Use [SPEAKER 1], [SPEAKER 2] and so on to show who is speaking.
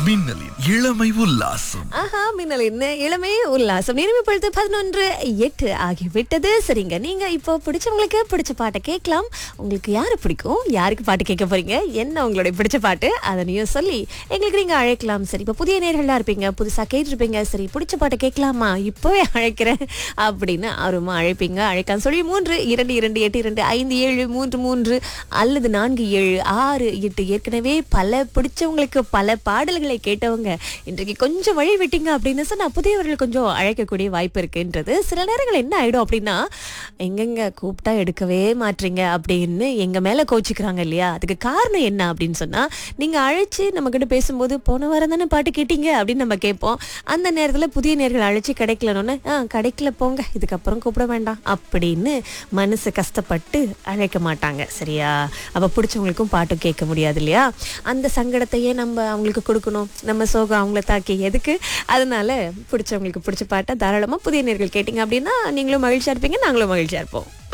[SPEAKER 1] மின்னலின் இளமை உல்லாசம்
[SPEAKER 2] ஆஹா மின்னல் என்ன இளமே உல்லாசம் நேரம் இப்பொழுது பதினொன்று எட்டு ஆகிவிட்டது சரிங்க நீங்க இப்போ பிடிச்சவங்களுக்கு பிடிச்ச பாட்டை கேட்கலாம் உங்களுக்கு யாரு பிடிக்கும் யாருக்கு பாட்டு கேட்க போறீங்க என்ன உங்களுடைய பிடிச்ச பாட்டு அதனையும் சொல்லி எங்களுக்கு நீங்க அழைக்கலாம் சரி இப்போ புதிய நேர்களா இருப்பீங்க புதுசா கேட்டிருப்பீங்க சரி பிடிச்ச பாட்டை கேட்கலாமா இப்போவே அழைக்கிறேன் அப்படின்னு ஆர்வமா அழைப்பீங்க அழைக்கலாம் சொல்லி மூன்று இரண்டு இரண்டு எட்டு இரண்டு ஐந்து ஏழு மூன்று மூன்று அல்லது நான்கு ஏழு ஆறு எட்டு ஏற்கனவே பல பிடிச்சவங்களுக்கு பல பாடல்களை கேட்டவங்க இன்றைக்கு கொஞ்சம் வழி விட்டீங்க அப்படின்னு சொன்னா புதியவர்கள் கொஞ்சம் அழைக்கக்கூடிய வாய்ப்பு இருக்குன்றது சில நேரங்கள் என்ன ஆயிடும் அப்படின்னா எங்கெங்க கூப்பிட்டா எடுக்கவே மாட்டீங்க அப்படின்னு எங்க மேல கோச்சிக்கிறாங்க இல்லையா அதுக்கு காரணம் என்ன அப்படின்னு சொன்னா நீங்க அழைச்சு நம்ம கிட்ட பேசும்போது போன வாரம் தானே பாட்டு கேட்டீங்க அப்படின்னு நம்ம கேட்போம் அந்த நேரத்துல புதிய நேர்கள் அழைச்சு கிடைக்கலன்னு ஆ கிடைக்கல போங்க இதுக்கப்புறம் கூப்பிட வேண்டாம் அப்படின்னு மனசு கஷ்டப்பட்டு அழைக்க மாட்டாங்க சரியா அப்ப பிடிச்சவங்களுக்கும் பாட்டும் கேட்க முடியாது இல்லையா அந்த சங்கடத்தையே நம்ம அவங்களுக்கு கொடுக்கணும் நம்ம சோகம் அவங்கள தாக்கி எதுக்கு அதனால பிடிச்சவங்களுக்கு பிடிச்ச பாட்டை தாராளமா புதிய நேர்கள் கேட்டீங்க அப்படின்னா நீங்களும் மகிழ்ச்சியா இருப்பீங்க நாங்களும் மகிழ்ச்சியா இருப்போம்